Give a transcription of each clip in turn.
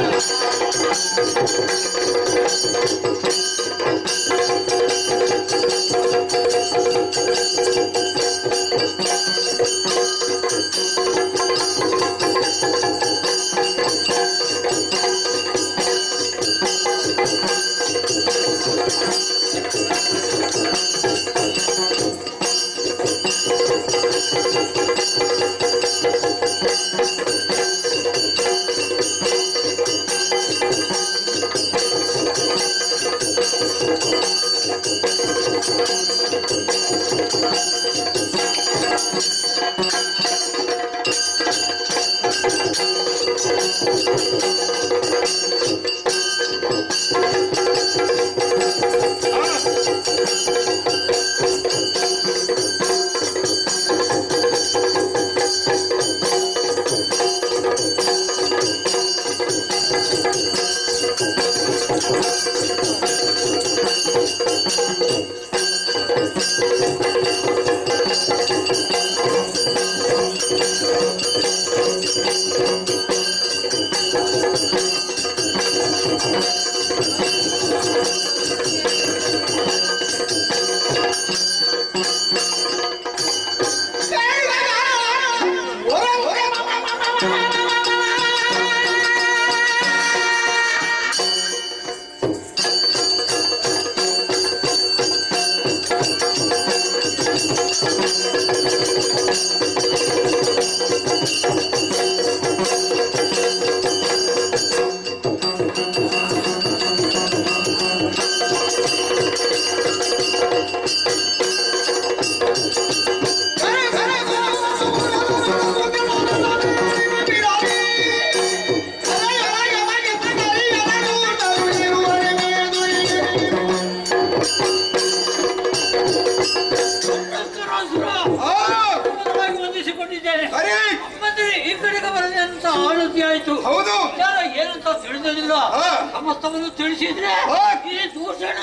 ಸುರವಾಗಿ ವಂದಿಸಿಕೊಂಡಿದ್ದೇನೆ ಅರೆ ಮಂತ್ರಿ ಈ ಕಡೆಗೆ ಬರಲಿ ಅಂತ ಆಳುತಿ ಆಯ್ತು ಹೌದು ಯಾರ ಏನಂತ ತಿಳಿದಿಲ್ಲ ಹಾ. ಸಮಸ್ತವನ್ನು ತಿಳಿಸಿದ್ರೆ ಹಾ. ಈ ದೂಷಣ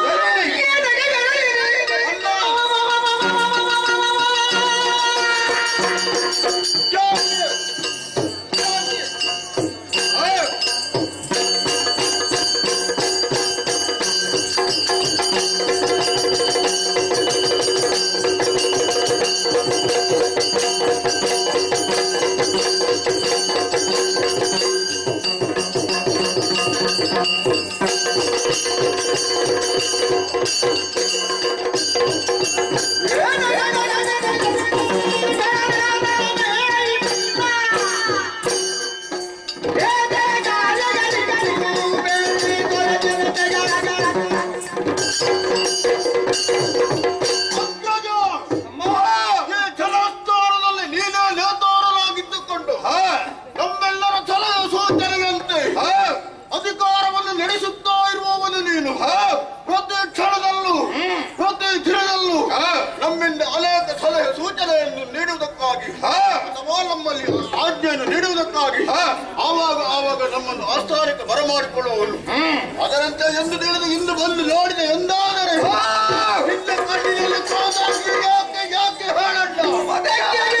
ಈ ಜಲಸ್ಥಾನದಲ್ಲಿ ನೀನೇ ನೇತಾರನಾಗಿದ್ದುಕೊಂಡು ನಮ್ಮೆಲ್ಲರ ಸಲಹೆ ಸೂಚನೆಯಂತೆ ಅಧಿಕಾರವನ್ನು ನಡೆಸುತ್ತಾ ಇರುವವನು ನೀನು ಪ್ರತಿ ಕ್ಷಣದಲ್ಲೂ ಪ್ರತಿ ದಿನದಲ್ಲೂ ನಮ್ಮಿಂದ ಅನೇಕ ಸಲಹೆ ಸೂಚನೆಯನ್ನು ನೀಡುವುದಕ್ಕಾಗಿ ಅಥವಾ ನಮ್ಮಲ್ಲಿ ಆಜ್ಞೆಯನ್ನು ನೀಡುವುದಕ್ಕಾಗಿ ಆವಾಗ ಆವಾಗ ನಮ್ಮನ್ನು ಆಸ್ಥಾನಕ್ಕೆ ಬರಮಾಡಿಕೊಳ್ಳುವವನು ಅದರಂತೆ ಎಂದು ತಿಳಿದು ಇಂದು ಬಂದು ನೋಡಿದೆ ಎಂದಾದರೆ ನಿನ್ನ ಕಣ್ಣಿನಲ್ಲಿ ಕಾದಾಗಿ ಯಾಕೆ ಯಾಕೆ ಹೇಳಣ್ಣ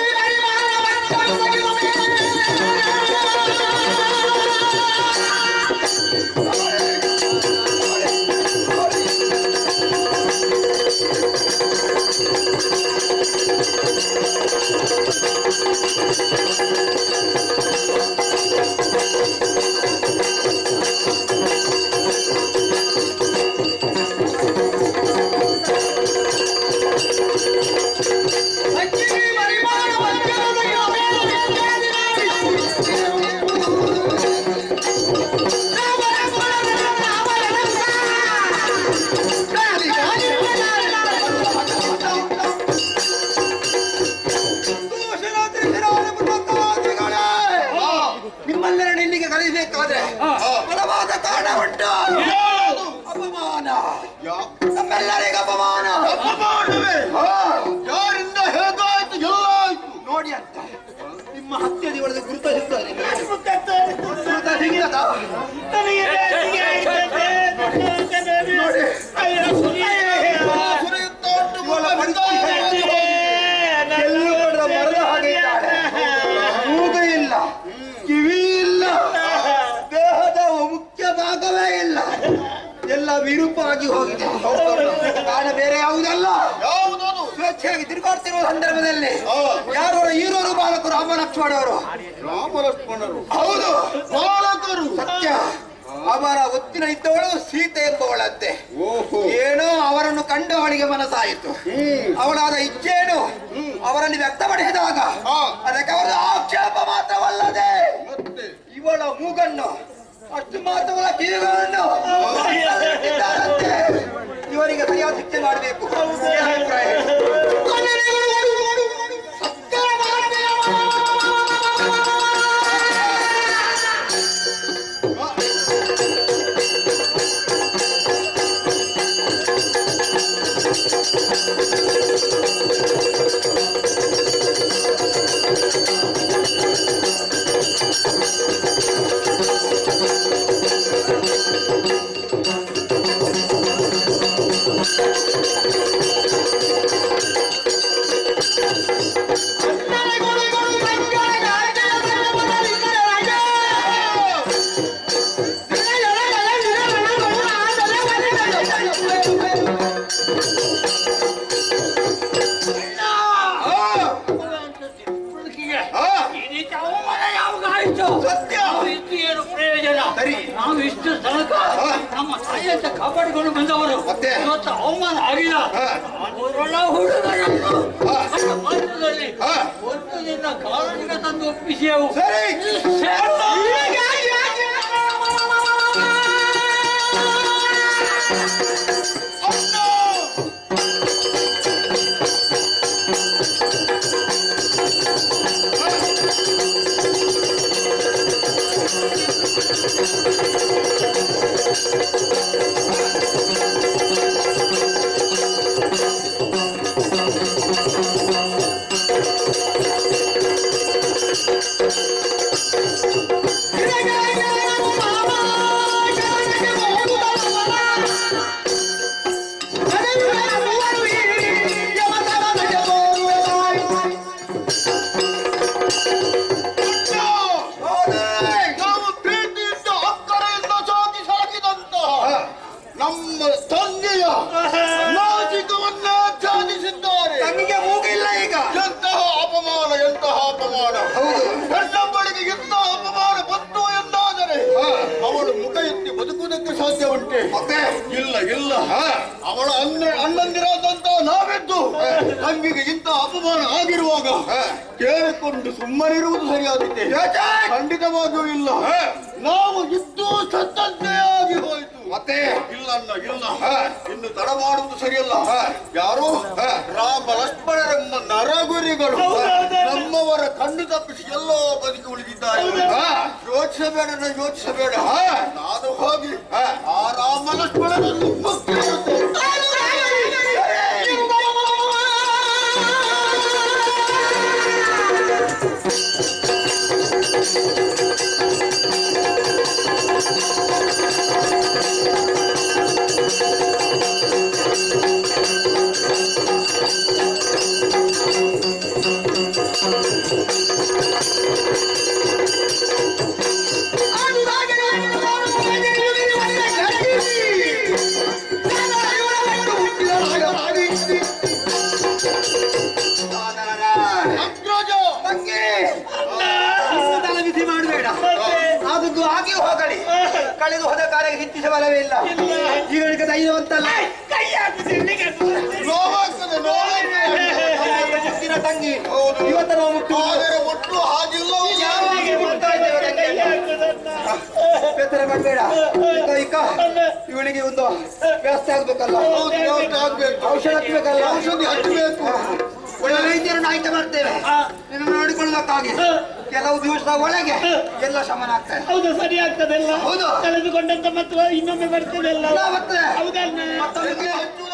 ನಿಮ್ಮನ್ನೆರಡು ಇಲ್ಲಿಗೆ ಕರೆಯಬೇಕಾದ್ರೆ ಬಲವಾದ ಕಾರಣ ಉಂಟು ಅಪಮಾನ ನಮ್ಮೆಲ್ಲರಿಗೂ ಅಪಮಾನ ಅಪಮಾನವೇ ಯಾರಿಂದ ಹೇಗಾಯ್ತು ಎಲ್ಲ ಆಯ್ತು ನೋಡಿ ಅಂತ ನಿಮ್ಮ ಹತ್ಯೆ ದಿವಸದ ಗುರುತ ಸಿಗ್ತದೆ ಗುರುತ ಸಿಗ್ತದಾ? ನೋಡಿ ಸುರಿಯುತ್ತಾ ಉಂಟು ಮೂಲ ಬಂದಾರವಾಗಿ. ಎಲ್ಲಿ ನೋಡಿದ ಮರದ ಹಾಗೆ ಇದ್ದಾಳೆ ಮೂಗು ಇಲ್ಲ ಕಿವಿ ಇಲ್ಲ ದೇಹದ ವಿರೂಪವಾಗಿ ಹೋಗಿದೆ ಕಾರಣ ಬೇರೆ ಯಾವುದಲ್ಲ ಯಾವುದದು ಸ್ವೇಚ್ಛೆಯಾಗಿ ತಿರುಗಾಡ್ತಿರುವ ಸಂದರ್ಭದಲ್ಲಿ ಹಾ. ಯಾರು ಈರೋರು ಬಾಲಕರು ರಾಮ ಲಕ್ಷ್ಮಣವರು ರಾಮ ಲಕ್ಷ್ಮಣರು ಹೌದು ಬಾಲಕರು ಸತ್ಯ ಅವರ ಒತ್ತಿನ ಇದ್ದವಳು ಸೀತೆ ಎಂಬವಳಂತೆ ಓಹೋ ಏನೋ ಅವರನ್ನು ಕಂಡು ಅವಳಿಗೆ ಮನಸ್ಸಾಯಿತು ಹ್ಮ್ ಅವಳಾದ ಇಚ್ಛೆಯನ್ನು ಅವರಲ್ಲಿ ವ್ಯಕ್ತಪಡಿಸಿದಾಗ ಹಾ. ಅದಕ್ಕೆ ಅವರ ಆಕ್ಷೇಪ ಮಾತ್ರವಲ್ಲದೆ ಮತ್ತೆ ಇವಳ ಮೂಗನ್ನು ಅಷ್ಟು ಮಾತ್ರವಲ್ಲ ಕಿವಿಗಳನ್ನು ಕತ್ತರಿಸಿದ್ದಾರಂತೆ. ಇವರಿಗೆ ಸರಿಯಾದ ಶಿಕ್ಷೆ ಮಾಡಬೇಕು ಅಭಿಪ್ರಾಯ. ತಿಳುವಳಿಕೆಗೆ ಹಾ. ಈ ರೀತಿ ಅವಮಾನ ಯಾವಾಗ ಆಯ್ತು ಸತ್ಯ. ನಾವು ಇದ್ದು ಏನು ಪ್ರಯೋಜನ ಸರಿ. ನಾವು ಇಷ್ಟು ತನಕ ಹಾ. ನಮ್ಮ ತಾಯಿಯಂತ ಕಾಪಾಡಿಕೊಂಡು ಬಂದವರು ಮತ್ತೆ? ಇವತ್ತು ಅವಮಾನ ಆಗಿಲ್ಲ ಹಾ. ಅವರೊಳ ಹುಡುಗರನ್ನು ಹಾ. ನಮ್ಮ ಮಾತ್ರದಲ್ಲಿ ಹಾ. ಒಂದು ದಿನ ಕಾರಣಕ್ಕೆ ತಂದು ಒಪ್ಪಿಸೆವು ಸರಿ. ನಾವು ಪ್ರೀತಿಯಿಂದ ಅಕ್ಕರೆಯಿಂದ ಸಾಕಿ ಸಾಕಿದಂತಹ ನಮ್ಮ ತಂದೆಯ ನಾಚಿಕವನ್ನ ತ್ಯಾಜಿಸಿದ್ದಾರೆ ತಂಗಿಗೆ ಮೂಗಿಲ್ಲ ಈಗ ಎಂತಹ ಅಪಮಾನ ಎಂತಹ ಅಪಮಾನ ಹೌದು. ಹೆಣ್ಣೊಬ್ಬಳಿಗೆ ಎಂತಹ ಅಪಮಾನ ಬಂತು ಎಂದಾದರೆ ಅವಳು ಮುಖ ಎತ್ತಿ ಬದುಕುವುದಕ್ಕೆ ಸಾಧ್ಯ ಉಂಟೆ ಮತ್ತೆ? ಇಲ್ಲ ಇಲ್ಲ ಅವಳ ಅಣ್ಣ ಅಣ್ಣಂದಿರಾದಂತ ನಾವೆದ್ದು ತಂಗಿಗೆ ಇಂತಹ ಅಪಮಾನ ಆಗಿರುವಾಗ ಕೇಳಿಕೊಂಡು ಸುಮ್ಮನಿರುವುದು ಸರಿಯಾದಿತ್ತೆ ಯಾಕೆ? ಖಂಡಿತವಾಗಿಯೂ ಇಲ್ಲ ನಾವು ಇದ್ದು ಸತ್ತಂತೆ ಆಗಿ ಹೋಯಿತು ಮತ್ತೆ ಇಲ್ಲ ಅಣ್ಣ ಇಲ್ಲ ಇನ್ನು ತಡ ಮಾಡುವುದು ಸರಿಯಲ್ಲ ಯಾರು ರಾಮ ಲಕ್ಷ್ಮಣರೆಂಬ ನರಗುರಿಗಳು ನಮ್ಮವರ ಕಣ್ಣು ತಪ್ಪಿಸಿ ಎಲ್ಲೋ ಬದುಕಿ ಉಳಿದಿದ್ದಾರೆ ಯೋಚಿಸಬೇಡ ನಾನು ಯೋಚಿಸಬೇಡ ನಾನು ಹೋಗಿ ಆ ರಾಮ ಲಕ್ಷ್ಮಣರನ್ನು ಮುಖ್ಯ ಅಗ್ರಜ ತಂಗಿ ತಲೆಬಿಸಿ ಮಾಡಬೇಡ ಅದಕ್ಕೂ ಆಗಿ ಹೋಗಲಿ ಕಳೆದು ಹೋದ ಕಾರ್ಯಕ್ಕೆ ಹೆಚ್ಚಿಸ ಬಲವೇ ಇಲ್ಲ ಈಗ ಧೈರ್ಯವಂತಲ್ಲ ನೋವಾಗ್ತದೆ ನೋವಾಗ್ತದೆ ಮುತ್ತಿನ ತಂಗಿ ಹೌದು. ಇವತ್ತು ನಾವು ಮುಟ್ಟು ಆದರೆ ಒಟ್ಟು ಹಾಗಿಲ್ಲ ಯಾವಾಗ ಮುಟ್ತಾ ಇದ್ದೇವೆ ತಂಗಿಯನ್ನು? ಬೇಸರ ಮಾಡಬೇಡ ಇಕ್ಕ ಇವಳಿಗೆ ಒಂದು ವ್ಯವಸ್ಥೆ ಆಗ್ಬೇಕಲ್ಲ ಹೌದು, ವ್ಯವಸ್ಥೆ ಆಗ್ಬೇಕು. ಔಷಧ ಹಚ್ಚಬೇಕಲ್ಲ ಔಷಧಿ ಹಚ್ಚಬೇಕು ಒಳ್ಳೆ ವೈದ್ಯರನ್ನು ಆಯ್ಕೆ ಮಾಡ್ತೇವೆ ನಿನ್ನ ನೋಡಿಕೊಳ್ಳುವುದಕ್ಕಾಗಿ ಕೆಲವು ದಿವಸದ ಒಳಗೆ ಎಲ್ಲ ಶಮನ ಆಗ್ತದೆ ಹೌದು ಸರಿ ಆಗ್ತದೆಲ್ಲ ಹೌದು. ಕಳೆದುಕೊಂಡಂತ ಮತ್ತು ಇನ್ನೊಮ್ಮೆ ಬರ್ತದೆಲ್ಲ ಇಲ್ಲ, ಮತ್ತೆ ಹೌದಣ್ಣ ಮತ್ತೊಂದು ಎಣ್ಣೆ ಹಚ್ಚುವ